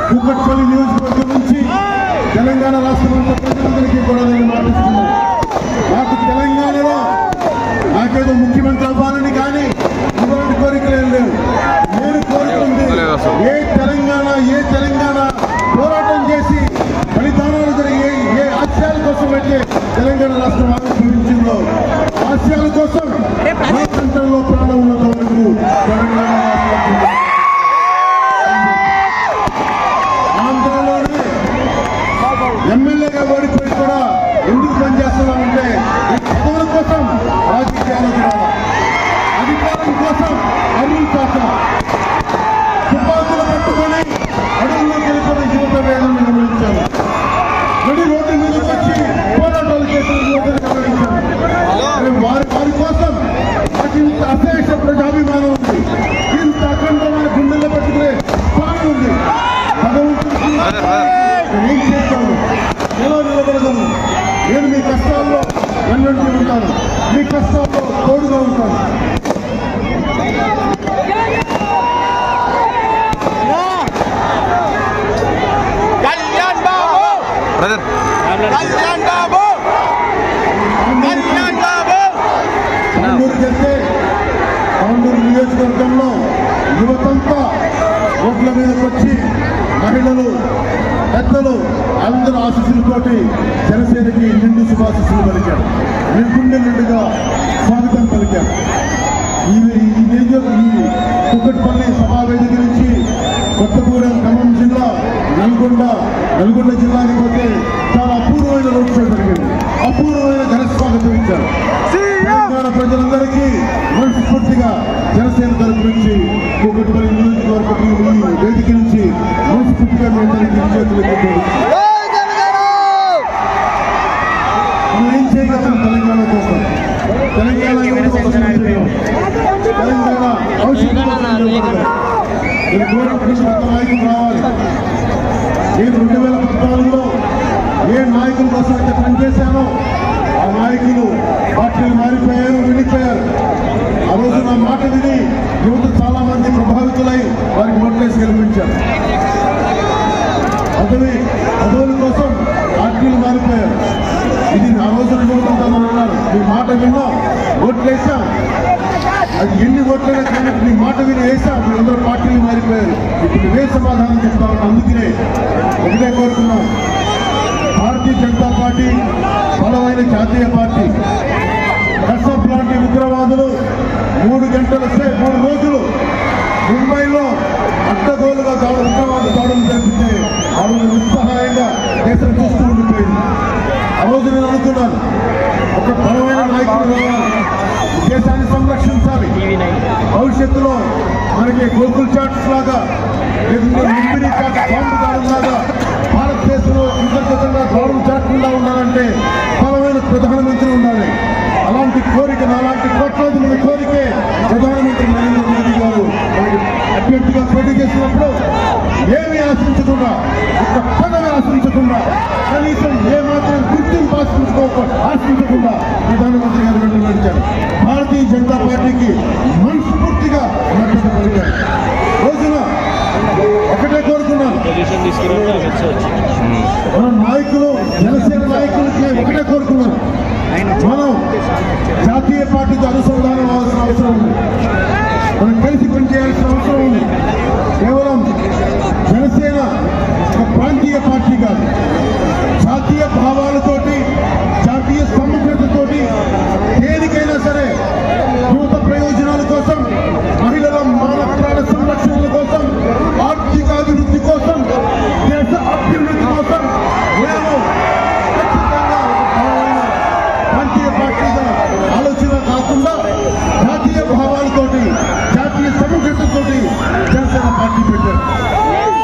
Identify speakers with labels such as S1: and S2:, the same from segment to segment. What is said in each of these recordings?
S1: కుక్కట్పల్లి నియోజకవర్గం నుంచి తెలంగాణ రాష్ట్రంలో ప్రజలందరికీ కూడా నేను మాటిస్తున్నాను నాకు తెలంగాణలో నాకేదో ముఖ్యమంత్రి అవ్వాలని కానీ ఇటువంటి కోరికలు ఏం లేవు నేను కోరుకుంది ఏ తెలంగాణ ఏ తెలంగాణ పోరాటం చేసి బలిదానాలు జరిగే ఏ ఆశయాల కోసం అయితే తెలంగాణ రాష్ట్రం ఆవిర్భవించిందో ఆశయాల కోసం నా కంఠంలో ప్రాణం ఉన్నంత వరకు తెలంగాణ రాష్ట్రం ఆంధ్రలోనే ఎమ్మెల్యేగా ఓడిపోయి కూడా ఎందుకు పనిచేస్తున్నామంటే ఈ పదవుల కోసం రాజకీయాలకు రావాలి అధికారం కోసం అరువు కోసం తుపాకులు పట్టుకొని అడవుల్లోకి వెళ్ళిపోయిన యువత వేదనను గమనించాను నడి రోడ్డు మీదకి వచ్చి పోరాటాలు చేసిన యువతను గమనించాను మరి వారి వారి కోసం నాకు ఇంత అశేష ప్రజాభిమానం ఉంది ఇంత అఖండమైన గుండెల్లో పెట్టుకునే స్థానం ఉంది భగవంతుడికి నేను ఏం చేస్తాను ఎలా నిలబడగలను నేను మీ కష్టాల్లో వెన్నంటి ఉంటాను మీ కష్టాల్లో తోడుగా ఉంటాను
S2: కళ్యాణ్ బాబు
S3: బ్రదర్
S2: కళ్యాణ్ బాబు కళ్యాణ్ బాబు
S1: తాండూరు చేస్తే తాండూరు నియోజకవర్గంలో యువతంతా రోడ్ల మీదకి వచ్చి మహిళలు పెద్దలు అందరూ ఆశీస్సులతోటి జనసేనకి నిండు శుభాశిస్సులు పలికారు నిండుండి నిండుగా స్వాగతం పలికారు ఈ ఈ నియోజక ఈ కుక్కట్పల్లి సభా వేదిక నుంచి కొత్తగూడెం ఖమ్మం జిల్లా నల్గొండ నల్గొండ జిల్లాకి పోతే చాలా అపూర్వమైన రోడ్ షో జరిగింది అపూర్వమైన ఘన స్వాగతం ఇచ్చారు తెలంగాణ ప్రజలందరికీ మనస్ఫూర్తిగా జనసేన తరపు నుంచి కూకట్పల్లి నియోజకవర్గం ఈ వేదిక నుంచి మనస్ఫూర్తిగా మీ అందరికీ విజేతలు మనం ఏం చేయగలం తెలంగాణ కోసం తెలంగాణ యువత కోసం ఏం చేయగలం? తెలంగాణ భవిష్యత్తు కోసం ఏం చేయగలం? నేను కోరుకుంటున్న కొత్త నాయకులు రావాలి నేను రెండు వేల పద్నాలుగులో ఏ నాయకుల కోసం అయితే పనిచేశానో ఆ నాయకులు పార్టీలు మారిపోయారు వెళ్ళిపోయారు ఆ రోజు నా మాట విని యువత చాలా మంది ప్రభావితులై వారికి ఓట్లేసి గెలిపించారు పదవి పదవుల కోసం పార్టీలు మారిపోయారు ఇది ఆ రోజున యువతంతా అన్నారు మీ మాట విన్నాం ఓట్లేసాం అది ఎన్ని ఓట్లైనా కానీ మీ మాట విని వేసాం మీరందరూ పార్టీలు మారిపోయారు ఇప్పుడు ఇవే సమాధానం చెప్తామని అందుకనే ఒకటే కోరుకున్నాం భారతీయ జనతా పార్టీ బలమైన జాతీయ పార్టీ కసబ్ లాంటి ఉగ్రవాదులు మూడు గంటల సేపు మూడు రోజులు ముంబైలో అడ్డగోలుగా దాడు ఉగ్రవాద దాడులు జరిపితే ఆ రోజు నిస్సహాయంగా దేశం చూస్తూ ఉండిపోయింది ఆ రోజు నేను అనుకున్నాను ఒక బలమైన నాయకుడు రావాలి దేశాన్ని సంరక్షించాలి భవిష్యత్తులో మనకి గోకుల్ చాట్స్ లాగా లేకుంటే లుంబిని చాట్ బాంబు దాడులు లాగా భారతదేశంలో అంతర్గతంగా గౌరవం చాటకుండా ఉండాలంటే బలమైన ప్రధానమంత్రి ఉండాలి అలాంటి కోరిక అలాంటి కోట్లాది మంది కోరికే ప్రధానమంత్రి నరేంద్ర మోదీ గారు మనకి అభ్యర్థిగా పోటీ చేసినప్పుడు ఏమీ ఆశించకుండా ఒక పదవి ఆశించకుండా కనీసం ఏ మాత్రం గుర్తింపు ఆశించుకోకుండా ఆశించకుండా ప్రధానమంత్రి గారు వెంట నడిచారు భారతీయ జనతా పార్టీకి మనస్ఫూర్తిగా మద్దతు పలికారు రోజున ఒకటే కోరుకున్నాను మన నాయకులు జనసేన నాయకులకి ఒకటే కోరుకున్నాను మనం జాతీయ పార్టీతో అనుసంధానం అవ్వాల్సిన అవసరం ఉంది మనం కలిసి పనిచేయాల్సిన అవసరం ఉంది కేవలం జనసేన ఒక ప్రాంతీయ పార్టీ కాదు జాతీయ భావాలతోటి జాతీయ సమగ్రతతోటి దేనికైనా సరే యువత ప్రయోజనాల కోసం మహిళల మాన ప్రాణ సంరక్షణ కోసం ఆర్థిక అభివృద్ధి కోసం దేశ అభ్యున్నతి కోసం మేము ఖచ్చితంగా ఒక బలమైన ప్రాంతీయ పార్టీగా ఆలోచన కాకుండా జాతీయ భావాలతోటి జాతీయ సమగ్రతతోటి జనసేన పార్టీ పెట్టారు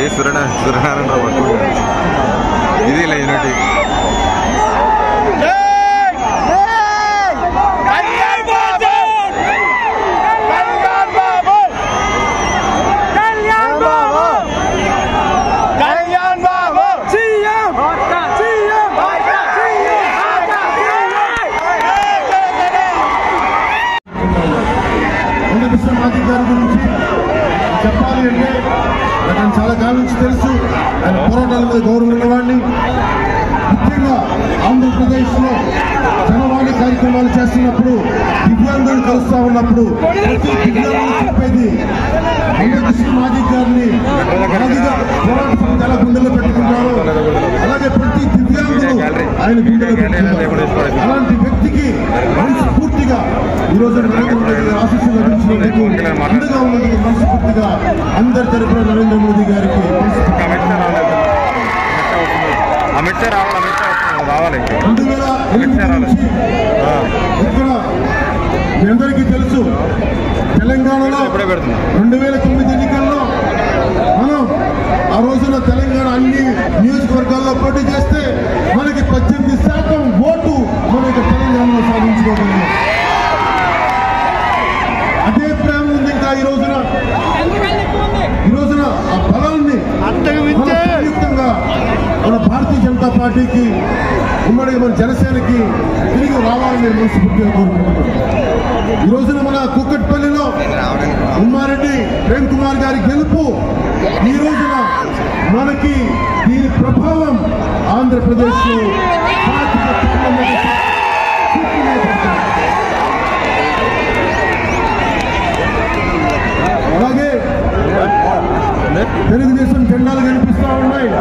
S3: సూర్యనా సూర్యనారాయణ పట్టుకుంటాడు ఇది ఇలా unity
S2: Kalyan Babu Kalyan Babu Kalyan Babu Kalyan Babu CM CM
S1: Venkateswara మాజీ గారి గురించి చెప్పాలి అంటే నాకు చాలా కాలం నుంచి తెలుసు ఆయన పోరాటాల మీద గౌరవం ఉన్నవాడిని ముఖ్యంగా ఆంధ్రప్రదేశ్లో జనవాణి కార్యక్రమాలు చేస్తున్నప్పుడు దివ్యాంగులు కలుస్తా ఉన్నప్పుడు ప్రతి దివ్యాంగులు చెప్పేది వెంకటేశ్వర మాజీ గారిని మాదిగా పోరాట సమితి ఎలా గుండెల్లో పెట్టుకుంటారో అలాగే ప్రతి దివ్యాంగులు ఆయన గుండెల్లో పెట్టుకుంటారు అలాంటి వ్యక్తికి మనస్ఫూర్తిగా ఈ రోజు నరేంద్ర మోదీ గారి ఆశీస్సులు లభించినందుకు అండగా ఉన్నందుకు మనస్ఫూర్తిగా అందరి తరపున నరేంద్ర మోదీ గారికి మనస్ఫూర్తిగా
S3: అమిత్ షా రాలేదు అమిత్ షా రావాలి అమిత్ షా వస్తున్నాడు. రావాలి
S1: రెండు వేల ఎనిమిది నుంచి ఇక్కడ మీ అందరికీ తెలుసు తెలంగాణలో
S3: ఇప్పుడే పెడుతున్నా
S1: రెండు వేల తొమ్మిది ఎన్నికల్లో మనం ఆ రోజున తెలంగాణ అన్ని నియోజకవర్గాల్లో పోటీ చేస్తే మనకి పద్దెనిమిది శాతం ఓటు మనకి తెలంగాణలో సాధించుకోగలిగాం అదే ప్రేమ ఉంది ఇంకా ఈ రోజున ఈ రోజున ఆ బలాన్ని మన సంయుక్తంగా మన భారతీయ జనతా పార్టీకి ఉమ్మడి మన జనసేనకి తిరిగి రావాలని నేను మనస్ఫూర్తిగా కోరుకుంటున్నాను ఈ రోజున మన కుక్కట్పల్లిలో ఉమ్మారెడ్డి ప్రేమ్ కుమార్ గారి గెలుపు ఈ రోజున మనకి దీని ప్రభావం ఆంధ్రప్రదేశ్ లో అలాగే తెలుగుదేశం జెండాలు కనిపిస్తా ఉన్నాయి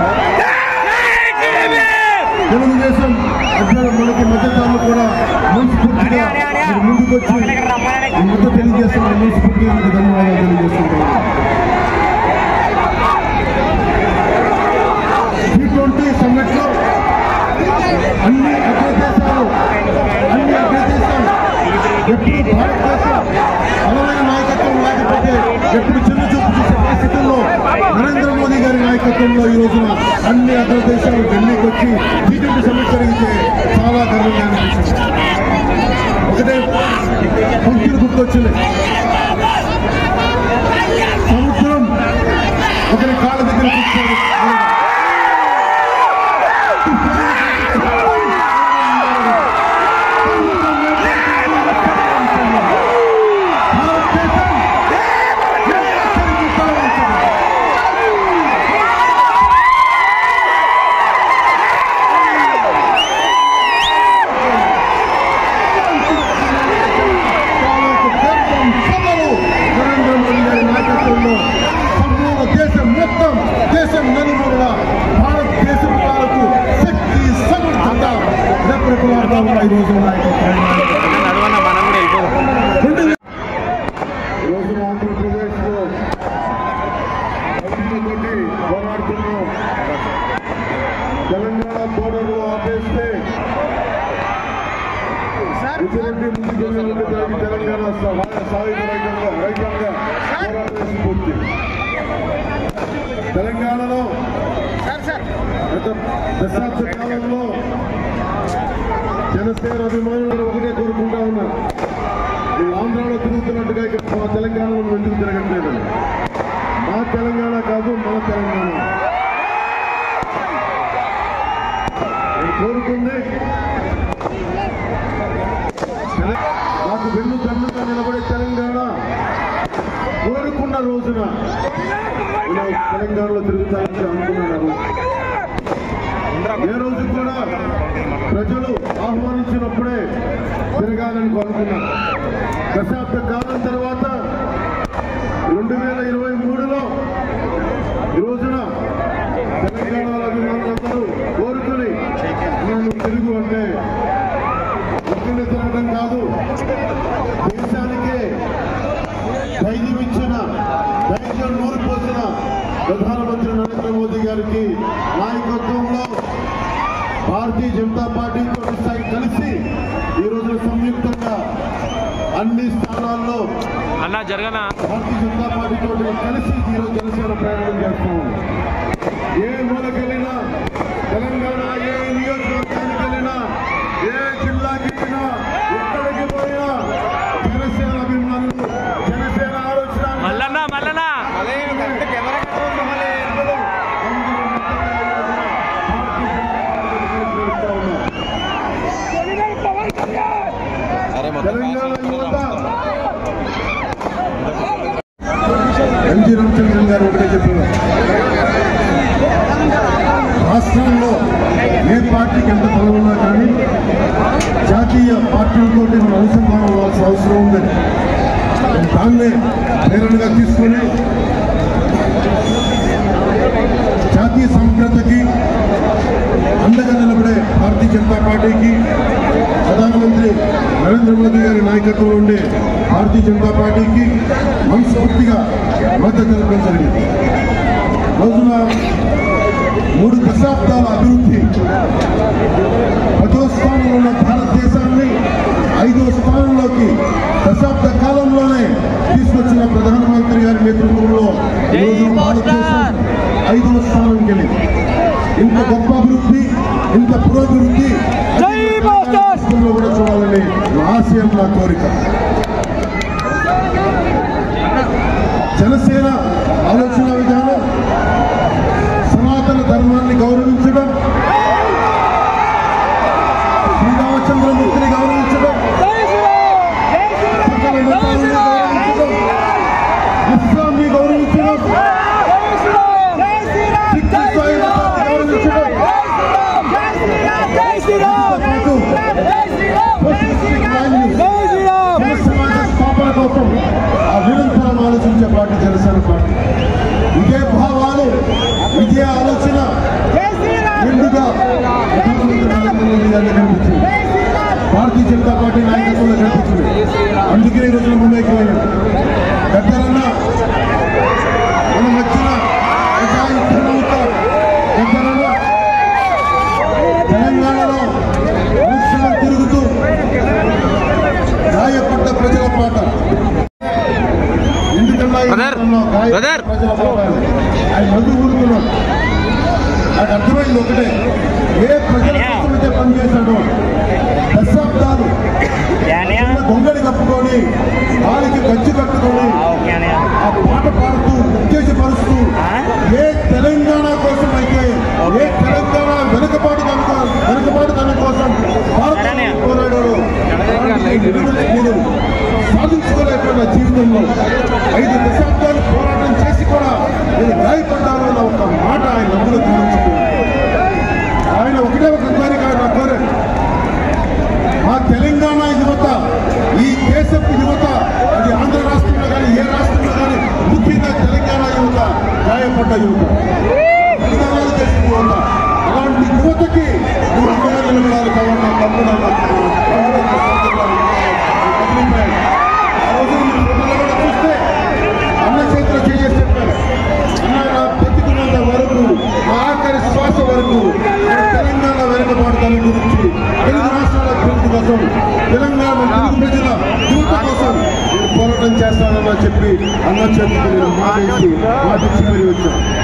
S1: తెలుగుదేశం అక్కడ మనకి మద్దతుదారులు కూడా మనస్ఫూర్తిగా మీరు ముందుకు వచ్చి ఈ మద్దతు తెలియజేస్తున్న మనస్ఫూర్తిగా మీకు ధన్యవాదాలు తెలియజేస్తున్నాను టీ ట్వంటీ సమ్మిట్ లో అన్ని అగ్రదేశాలు అన్ని అగ్రదేశాలు ఎప్పుడు భారతదేశం బలమైన నాయకత్వం లేకపోతే ఎప్పుడు చిన్న చూపు చూసే పరిస్థితుల్లో నరేంద్ర మోదీ గారి నాయకత్వంలో ఈ రోజున అన్ని అగ్రదేశాలు ఢిల్లీకి వచ్చి టీ ట్వంటీ సమ్మిట్ జరిగితే చాలా గర్వంగా అనిపించింది ఒకటే పంక్తులు గుర్తొచ్చింది సముద్రం ఒకరి కాళ్ళ దగ్గర కూర్చొని నరేంద్ర మోదీ గారి నాయకత్వంలో సంపూర్ణ దేశం మొత్తం దేశం నలుమూలల భారతదేశం తాలూకు శక్తి సమర్థత రెప్పరెప్పలాడుతూ ఉన్నాయి ఈ రోజు నాయకత్వం
S3: నడవన్న మనం కూడా వెళ్ళిపోదాం
S1: రెండు వే- ఈ రోజున ఆంధ్రప్రదేశ్లో రైతులతోటి పోరాడుతున్నాం తెలంగాణ బోర్డర్లో ఆపేస్తే ఇటువంటి ముందుకు వెళ్ళాలంటే దానికి తెలంగాణ సా- సాయుధ రైతంగా రైతంగా పోరాటం పూర్తి తెలంగాణలో గత దశాబ్ద కాలంలో జనసేన అభిమానులు ఒకటే కోరుకుంటా ఉన్నారు మీరు ఆంధ్రాలో తిరుగుతున్నట్టుగా ఇక్కడ మా తెలంగాణలో నువ్వు ఎందుకు తిరగట్లేదు మా తెలంగాణ కాదు మన తెలంగాణ నేను కోరుకుంది తెల- నాకు వెన్ను కన్నుగా నిలబడే తెలంగాణ కోరుకున్న రోజున ఇలా తెలంగాణలో తిరుగుతానని అనుకున్నాను ఏ రోజు కూడా ప్రజలు ఆహ్వానించినప్పుడే తిరగాలని అనుకున్నాను దశాబ్ద కాలం తర్వాత రెండు వేల ఇరవై మూడులో ఈ రోజున తెలంగాణ అభిమానులందరూ కోరుకుని నన్ను తిరుగు అంటే ఒక్కడే తిరగడం కాదు దేశానికే ధైర్యం ఇచ్చిన ధైర్యం నూరిపోసిన ప్రధానమంత్రి నరేంద్ర మోదీ గారికి నాయకత్వంలో భారతీయ జనతా పార్టీతో కలిసి ఈ రోజున సంయుక్తంగా అన్ని స్థానాల్లో
S2: అన్నా జరగనా
S1: భారతీయ జనతా పార్టీతో కలిసి ఈరోజు జనసేన ప్రయాణం చేస్తాం ఏ మూలకెళ్ళినా తెలంగాణ ఏ నియోజకవర్గానికి వెళ్ళినా ఏ జిల్లాకి వెళ్ళినా ఎక్కడికి పోయినా జనసేన అభిమానులు జనసేన ఆలోచన
S2: మల్లన్న మల్లన్న
S1: తెలంగాణ యువత ఎన్జీ రామచంద్రన్ గారు ఒకటే చెప్పారు రాష్ట్రంలో ఏ పార్టీకి ఎంత బలం ఉన్నా కానీ జాతీయ పార్టీలతో మనం అనుసంధానం అవ్వాల్సిన అవసరం ఉందని దాన్నే ప్రేరణగా తీసుకొని జాతీయ సమగ్రతకి అండగా నిలబడే భారతీయ జనతా పార్టీకి ప్రధానమంత్రి నరేంద్ర మోదీ గారి నాయకత్వంలో ఉండే భారతీయ జనతా పార్టీకి మనస్ఫూర్తిగా మద్దతు తెలపడం జరిగింది రోజున మూడు దశాబ్దాల అభివృద్ధి పదో స్థానంలో ఉన్న భారతదేశాన్ని ఐదో స్థానంలోకి దశాబ్ద కాలంలోనే తీసుకొచ్చిన ప్రధానమంత్రి గారి నేతృత్వంలో ఈ రోజు భారతదేశం ఐదవ స్థానానికి వెళ్ళింది ఇంత గొప్ప అభివృద్ధి ఇంత పురోభివృద్ధి
S2: జై మాస్టర్!
S1: రాష్ట్రంలో కూడా చూడాలని నా ఆశయం నా కోరిక జనసేన ఆలోచన విధానం సనాతన ధర్మాన్ని గౌరవించడం శ్రీరామచంద్రమూర్తిని గౌరవించడం సకల మతాలను గౌరవించడం ఇస్లాంని గౌరవించడం సిక్కు సాయి మతాన్ని గౌరవించడం పాటు సోషలిస్టిక్ వాల్యూస్ జన సమాజ స్థాపన కోసం ఆ నిరంతరం ఆలోచించే పార్టీ జనసేన పార్టీ ఇదే భావాలు ఇదే ఆలోచన నిండుగా ప్రధానమంత్రి నరేంద్ర మోదీ గారిని కనిపించింది భారతీయ జనతా పార్టీ నాయకత్వంలో కనిపించింది అందుకే ఈ రోజున ముంబైకి వెళ్ళాం గద్దరన్న మన మధ్యన ప్రజాయుద్ధంతో గద్దరన్న తెలంగాణలో వృక్షణం తిరుగుతూ గాయపడ్డ ప్రజల పాట ఎందుకన్నా ఈ
S2: బ్రదర్,
S1: రాష్ట్రంలో గాయపడ్డ
S2: బ్రదర్.
S1: ప్రజల పాట అని. ఆయన నదులు ఊరుకున్నాడు నాకు అర్థమైంది ఒకటే ఏ ప్రజల కోసమైతే పనిచేశాడో దశాబ్దాలు చిన్న గొంగడి కప్పుకొని వాళ్ళకి గచ్చి కట్టుకొని ఆ పాట పాడుతూ ఉత్తేజపరుస్తూ ఏ తెలంగాణ కోసం అయితే ఏ తెలంగాణ వెనుకబాటు కనుక వెనుకబాటు తన కోసం భారత పోరాడాడు నేను సాధించుకోలేకపోయిన జీవితంలో ఐదు దశాబ్దాలు పోరాటం చేసి కూడా నేను గాయపడ్డాను అన్న ఒక మాట ఆయన అందులో గమనించుకున్నాను ఆయన ఒకటే ఒక కోరిక నా కోరాడు మా తెలంగాణ యువత ఈ దేశపు యువత అది ఆంధ్ర రాష్ట్రంలో కానీ ఏ రాష్ట్రంలో కానీ ముఖ్యంగా తెలంగాణ యువత గాయపడ్డ యువత బలిదానాలు చేసిన యువత అలాంటి యువతకి నువ్వు అండగా నిలబడాలి పవన్ నా తమ్ముడు అన్న తమ్ముడు అన్న సందర్భాలు ఉన్నాయి. ఆ రోజు మీరు ఫోటోలో కూడా చూస్తే అన్న చేతిలో చేసి చెప్పారు అన్న నా బతికున్నంత వరకు నా ఆఖరి శ్వాస వరకు నేను తెలంగాణ వెనుకబాటుదల గురించి తెలుగు రాష్ట్రాల అభివృద్ధి కోసం తెలంగాణ తెలుగు ప్రజల యువత కోసం నేను పోరాటం చేస్తానని చెప్పి అన్న చేతికి నేను మాటించి మాటించి మరీ వచ్చాను